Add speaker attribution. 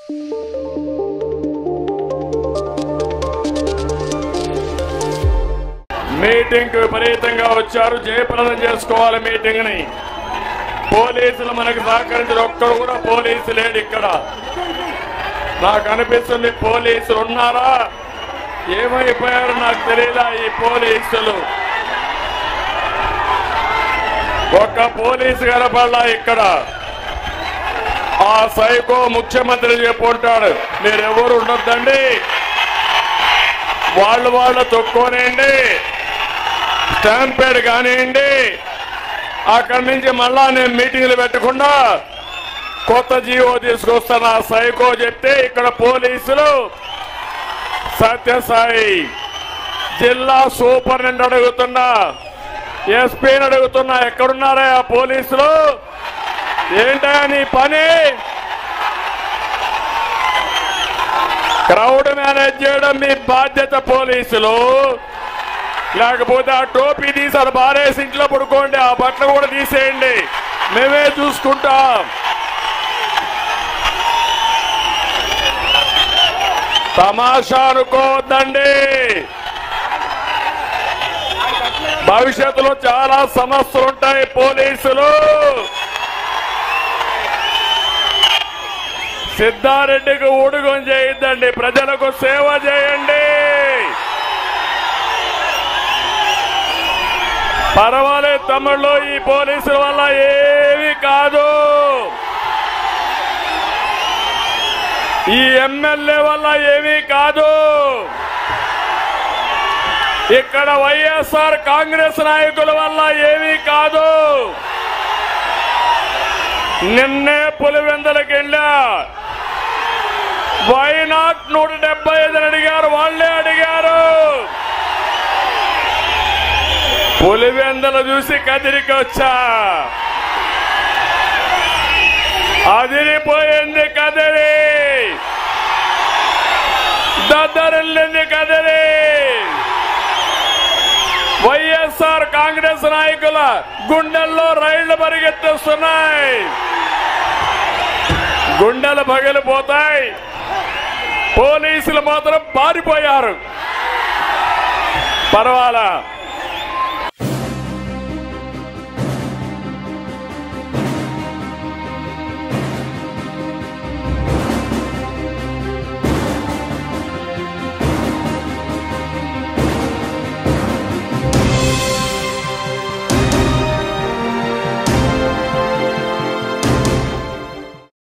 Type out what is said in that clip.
Speaker 1: meeting కు విపరీతంగా వచ్చారు జయప్రదం చేసుకోవాలి మీటింగ్ ని పోలీసులు మనకు సహకరించిన ఒక్కడు కూడా పోలీసు లేడు ఇక్కడ నాకు అనిపిస్తుంది పోలీసులు ఉన్నారా ఏమైపోయారు నాకు తెలియదా ఈ పోలీసులు ఒక్క పోలీసు కనపడలా ఇక్కడ ఆ సైకో ముఖ్యమంత్రి చెప్పుంటాడు మీరెవరు ఉండొద్దండి వాళ్ళు వాళ్ళ తొక్కోనేయండి స్టాంపేడ్ కానివ్వండి అక్కడి నుంచి మళ్ళా నేను మీటింగ్లు పెట్టకుండా కొత్త జీవో తీసుకొస్తాను ఆ సైకో చెప్తే ఇక్కడ పోలీసులు సత్యసాయి జిల్లా సూపరింటెండెంట్ అడుగుతున్నా ఎస్పీని అడుగుతున్నా ఎక్కడున్నారా ఆ పోలీసులు ఏంటా నీ పని క్రౌడ్ మేనేజ్ చేయడం మీ బాధ్యత పోలీసులు లేకపోతే ఆ టోపీ తీసి అది బారేసి ఇంట్లో పడుకోండి ఆ బట్టలు కూడా తీసేయండి మేమే చూసుకుంటాం తమాషా అనుకోవద్దండి భవిష్యత్తులో చాలా సమస్యలు ఉంటాయి పోలీసులు సిద్ధారెడ్డికి ఊడుగం చేయొద్దండి ప్రజలకు సేవ చేయండి పర్వాలేదు తమ్ముళ్ళు ఈ పోలీసుల వల్ల ఏమీ కాదు ఈ ఎమ్మెల్యే వల్ల ఏమీ కాదు ఇక్కడ వైఎస్ఆర్ కాంగ్రెస్ నాయకుల వల్ల ఏమీ కాదు నిన్నే పులివెందలకి వెళ్ళా వై నాట్ నూట డెబ్బై ఐదు అడిగారు వాళ్ళే అడిగారు పులివెందలు చూసి కదిరికి వచ్చా అదిరిపోయింది కదిరి దద్దరిల్లింది కదిరి వైఎస్ఆర్ కాంగ్రెస్ నాయకుల గుండెల్లో రైళ్లు పరిగెత్తిస్తున్నాయి గుండెలు పగిలిపోతాయి పోలీసులు మాత్రం పారిపోయారు పర్వాలా